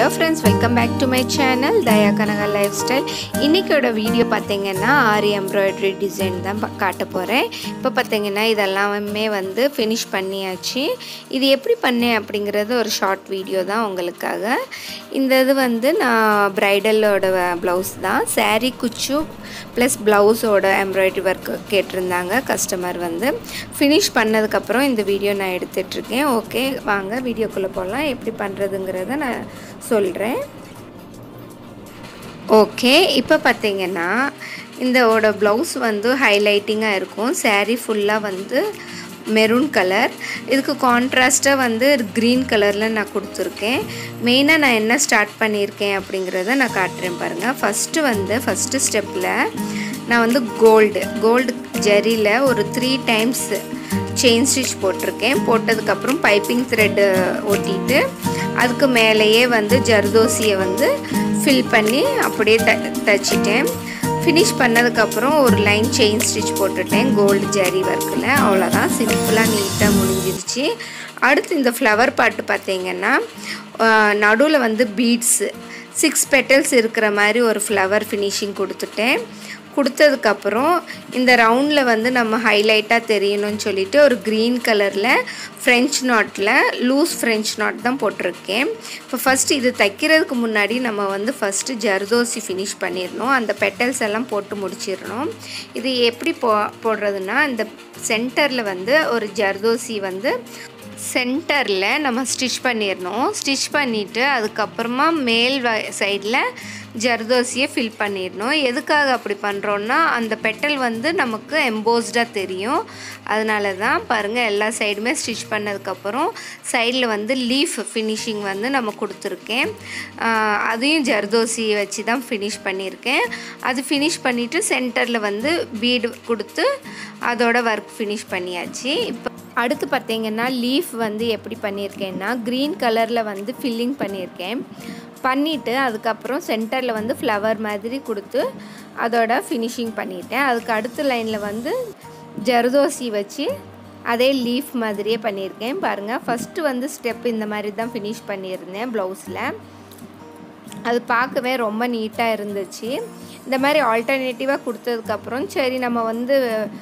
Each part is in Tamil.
hello friends welcome back to my channel Daya Kanaka life style இன்றைக்கோட வீடியோ பார்த்தீங்கன்னா ஆரி எம்ப்ராய்டரி டிசைன் தான் பா- காட்ட போகிறேன் இப்போ பார்த்தீங்கன்னா இதெல்லாமே வந்து ஃபினிஷ் பண்ணியாச்சு இது எப்படி பண்ணேன் அப்படிங்கிறது ஒரு ஷார்ட் வீடியோ தான் உங்களுக்காக இந்த இது வந்து நான் ப்ரைடலோட ப்ளவுஸ் தான் saree குச்சு ப்ளஸ் ப்ளவுஸோட எம்ப்ராய்டரி ஒர்க் கேட்டிருந்தாங்க கஸ்டமர் வந்து ஃபினிஷ் பண்ணதுக்கப்புறம் இந்த வீடியோ நான் எடுத்துட்ருக்கேன் ஓகே வாங்க வீடியோக்குள்ளே போகலாம் எப்படி பண்ணுறதுங்கிறத நான் சொல்கிறேன் ஓகே இப்போ பார்த்தீங்கன்னா இந்தோட ப்ளவுஸ் வந்து ஹைலைட்டிங்காக இருக்கும் saree ஃபுல்லாக வந்து மெரூன் கலர் இதுக்கு கான்ட்ராஸ்ட்டாக வந்து க்ரீன் கலரில் நான் கொடுத்துருக்கேன் மெயினாக நான் என்ன ஸ்டார்ட் பண்ணியிருக்கேன் அப்படிங்கிறத நான் காட்டுறேன் பாருங்கள் ஃபஸ்ட்டு வந்து ஃபஸ்ட்டு ஸ்டெப்பில் நான் வந்து கோல்டு கோல்டு ஜரியில் ஒரு த்ரீ டைம்ஸ் செயின் ஸ்டிச் போட்டிருக்கேன் போட்டதுக்கப்புறம் பைப்பிங் த்ரெட்டு ஒட்டிட்டு அதுக்கு மேலேயே வந்து ஜர்தோசியை வந்து ஃபில் பண்ணி அப்படியே த தச்சிட்டேன் ஃபினிஷ் பண்ணதுக்கப்புறம் ஒரு லைன் செயின் ஸ்டிச் போட்டுட்டேன் கோல்டு ஜரி ஒர்க்கில் அவ்வளோதான் சிம்பிளாக நீட்டாக முடிஞ்சிருச்சு அடுத்து இந்த ஃப்ளவர் பாட்டு பார்த்தீங்கன்னா நடுவில் வந்து பீட்ஸு சிக்ஸ் பெட்டல்ஸ் இருக்கிற மாதிரி ஒரு ஃப்ளவர் ஃபினிஷிங் கொடுத்துட்டேன் கொடுத்ததுக்கப்புறம் இந்த ரவுண்டில் வந்து நம்ம ஹைலைட்டாக தெரியணும்னு சொல்லிட்டு ஒரு க்ரீன் கலரில் ஃப்ரெஞ்ச் நாட்டில் லூஸ் ஃப்ரெஞ்ச் நாட் தான் போட்டிருக்கேன் இப்போ ஃபஸ்ட்டு இது தைக்கிறதுக்கு முன்னாடி நம்ம வந்து ஃபஸ்ட்டு ஜர்தோசி ஃபினிஷ் பண்ணிடணும் அந்த பெட்டல்ஸ் எல்லாம் போட்டு முடிச்சிடணும் இது எப்படி போ போடுறதுன்னா இந்த சென்டரில் வந்து ஒரு ஜர்தோசி வந்து சென்டரில் நம்ம ஸ்டிச் பண்ணிடணும் ஸ்டிச் பண்ணிவிட்டு அதுக்கப்புறமா மேல் சைடில் ஜர்தோசியை ஃபில் பண்ணிடணும் எதுக்காக அப்படி பண்ணுறோன்னா அந்த பெட்டல் வந்து நமக்கு எம்போஸ்டாக தெரியும் அதனால தான் பாருங்கள் எல்லா சைடுமே ஸ்டிச் பண்ணதுக்கப்புறம் சைடில் வந்து லீஃப் ஃபினிஷிங் வந்து நம்ம கொடுத்துருக்கேன் ஆஹ் அதையும் ஜர்தோசி வச்சு தான் ஃபினிஷ் பண்ணியிருக்கேன் அது ஃபினிஷ் பண்ணிவிட்டு சென்டரில் வந்து பீடு கொடுத்து அதோட ஒர்க் ஃபினிஷ் பண்ணியாச்சு இப்போ அடுத்து பார்த்தீங்கன்னா லீஃப் வந்து எப்படி பண்ணியிருக்கேன்னா க்ரீன் கலரில் வந்து ஃபில்லிங் பண்ணியிருக்கேன் பண்ணிவிட்டு அதுக்கப்புறம் சென்டரில் வந்து ஃப்ளவர் மாதிரி கொடுத்து அதோட ஃபினிஷிங் பண்ணிட்டேன் அதுக்கு அடுத்த லைனில் வந்து ஜர்தோசி வச்சு அதே லீஃப் மாதிரியே பண்ணியிருக்கேன் பாருங்கள் ஃபஸ்ட்டு வந்து ஸ்டெப் இந்த மாதிரி தான் ஃபினிஷ் பண்ணியிருந்தேன் ப்ளவுஸில் அது பார்க்கவே ரொம்ப நீட்டாக இருந்துச்சு இந்த மாதிரி ஆல்டர்னேட்டிவாக கொடுத்ததுக்கப்புறம் சரி நம்ம வந்து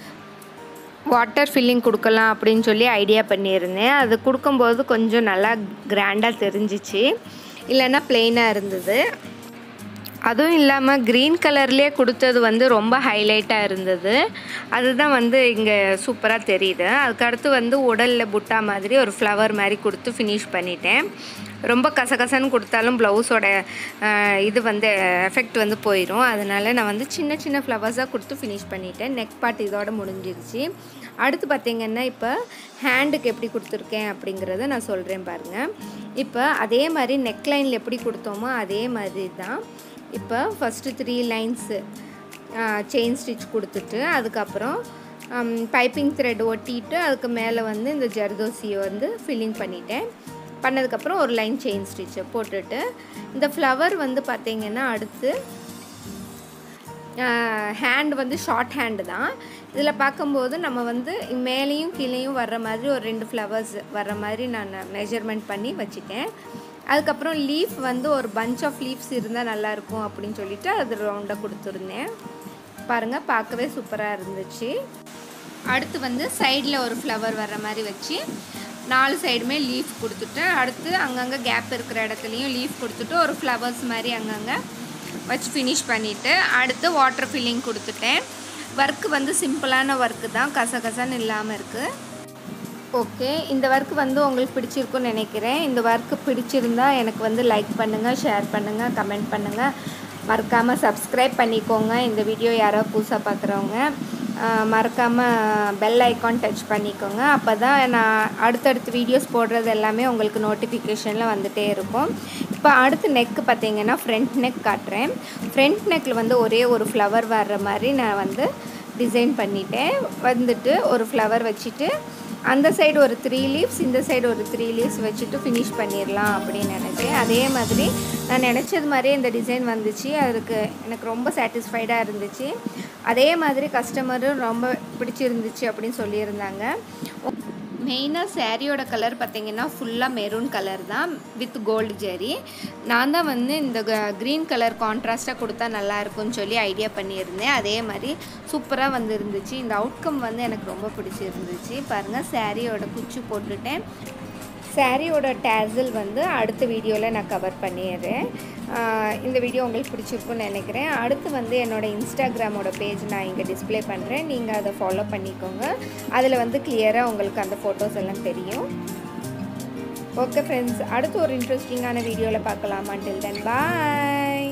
வாட்டர் ஃபில்லிங் கொடுக்கலாம் அப்படின்னு சொல்லி ஐடியா பண்ணியிருந்தேன் அது கொடுக்கும்போது கொஞ்சம் நல்லா கிராண்டாக தெரிஞ்சிச்சு இல்லைன்னா பிளெயினாக இருந்தது அதுவும் இல்லாமல் க்ரீன் கலர்லேயே கொடுத்தது வந்து ரொம்ப ஹைலைட்டாக இருந்தது அதுதான் வந்து இங்கே சூப்பராக தெரியுது அதுக்கடுத்து வந்து உடலில் புட்டா மாதிரி ஒரு ஃப்ளவர் மாதிரி கொடுத்து ஃபினிஷ் பண்ணிட்டேன் ரொம்ப கசகசன்னு கொடுத்தாலும் ப்ளவுஸோட இது வந்து எஃபெக்ட் வந்து போயிடும் அதனால நான் வந்து சின்ன சின்ன ஃப்ளவர்ஸாக கொடுத்து ஃபினிஷ் பண்ணிட்டேன் நெக் பார்ட் இதோட முடிஞ்சிருச்சு அடுத்து பார்த்திங்கன்னா இப்போ ஹேண்டுக்கு எப்படி கொடுத்துருக்கேன் அப்படிங்கிறத நான் சொல்கிறேன் பாருங்கள் இப்போ அதே மாதிரி நெக் லைனில் எப்படி கொடுத்தோமோ அதே மாதிரி தான் இப்போ first three lines chain stitch கொடுத்துட்டு அதுக்கப்புறம் பைப்பிங் த்ரெட் ஒட்டிட்டு அதுக்கு மேலே வந்து இந்த ஜர்தோசியை வந்து ஃபில்லிங் பண்ணிட்டேன் பண்ணதுக்கப்புறம் ஒரு லைன் செயின் ஸ்டிச்சை போட்டுட்டு இந்த ஃப்ளவர் வந்து பார்த்திங்கன்னா அடுத்து ஹேண்ட் வந்து ஷார்ட் ஹேண்டு தான் இதில் பார்க்கும்போது நம்ம வந்து மேலேயும் கீழேயும் வர்ற மாதிரி ஒரு ரெண்டு ஃப்ளவர்ஸ் வர்ற மாதிரி நான் மெஷர்மெண்ட் பண்ணி வச்சுட்டேன் அதுக்கப்புறம் லீஃப் வந்து ஒரு பஞ்ச் ஆஃப் லீவ்ஸ் இருந்தால் நல்லாயிருக்கும் அப்படின்னு சொல்லிட்டு அது ரவுண்டாக கொடுத்துருந்தேன் பாருங்கள் பார்க்கவே சூப்பராக இருந்துச்சு அடுத்து வந்து சைடில் ஒரு ஃப்ளவர் வர்ற மாதிரி வச்சு நாலு சைடுமே லீஃப் கொடுத்துட்டு அடுத்து அங்கங்கே கேப் இருக்கிற இடத்துலையும் லீஃப் கொடுத்துட்டு ஒரு ஃப்ளவர்ஸ் மாதிரி அங்கங்கே வச்சு ஃபினிஷ் பண்ணிவிட்டு அடுத்து வாட்டர் ஃபில்லிங் கொடுத்துட்டேன் ஒர்க்கு வந்து சிம்பிளான ஒர்க்கு தான் கசகசன்னு இல்லாமல் இருக்குது ஓகே இந்த ஒர்க் வந்து உங்களுக்கு பிடிச்சிருக்குன்னு நினைக்கிறேன் இந்த ஒர்க்கு பிடிச்சிருந்தா எனக்கு வந்து லைக் பண்ணுங்கள் ஷேர் பண்ணுங்கள் கமெண்ட் பண்ணுங்கள் மறக்காமல் சப்ஸ்கிரைப் பண்ணிக்கோங்க இந்த வீடியோ யாரோ புதுசாக பார்க்குறவங்க மறக்காமல் பெல் ஐக்கான் டச் பண்ணிக்கோங்க அப்போ தான் நான் அடுத்தடுத்து வீடியோஸ் போடுறது எல்லாமே உங்களுக்கு நோட்டிஃபிகேஷனில் வந்துகிட்டே இருக்கும் இப்போ அடுத்து நெக்கு பார்த்தீங்கன்னா ஃப்ரண்ட் நெக் காட்டுறேன் ஃப்ரண்ட் நெக்கில் வந்து ஒரே ஒரு ஃப்ளவர் வர்ற மாதிரி நான் வந்து டிசைன் பண்ணிட்டேன் வந்துட்டு ஒரு ஃப்ளவர் வச்சுட்டு அந்த சைடு ஒரு த்ரீ லீவ்ஸ் இந்த சைடு ஒரு த்ரீ லீவ்ஸ் வச்சுட்டு ஃபினிஷ் பண்ணிடலாம் அப்படின்னு நினச்சேன் அதே மாதிரி நான் நினச்சது மாதிரியே இந்த டிசைன் வந்துச்சு அதுக்கு எனக்கு ரொம்ப சாட்டிஸ்ஃபைடாக இருந்துச்சு அதே மாதிரி கஸ்டமரும் ரொம்ப பிடிச்சிருந்துச்சு அப்படின்னு சொல்லியிருந்தாங்க மெயினாக சாரியோட கலர் பார்த்தீங்கன்னா ஃபுல்லாக மெரூன் கலர் தான் வித் கோல்டு ஜெரி நான் தான் வந்து இந்த க்ரீன் கலர் கான்ட்ராஸ்ட்டாக கொடுத்தா நல்லா இருக்கும்னு சொல்லி ஐடியா பண்ணியிருந்தேன் அதே மாதிரி சூப்பராக வந்து இருந்துச்சு இந்த அவுட்கம் வந்து எனக்கு ரொம்ப பிடிச்சிருந்துச்சு பாருங்கள் சாரியோட குச்சி போட்டுட்டேன் சாரியோட டேசல் வந்து அடுத்த வீடியோவில் நான் கவர் பண்ணிடுறேன் ஆஹ் இந்த வீடியோ உங்களுக்கு பிடிச்சிருக்குன்னு நினைக்கிறேன் அடுத்து வந்து என்னோடய இன்ஸ்டாகிராமோட பேஜ் நான் இங்கே டிஸ்ப்ளே பண்ணுறேன் நீங்கள் அதை ஃபாலோ பண்ணிக்கோங்க அதில் வந்து கிளியராக உங்களுக்கு அந்த ஃபோட்டோஸ் எல்லாம் தெரியும் ஓகே ஃப்ரெண்ட்ஸ் அடுத்து ஒரு இன்ட்ரெஸ்டிங்கான வீடியோவில் பார்க்கலாம் until then bye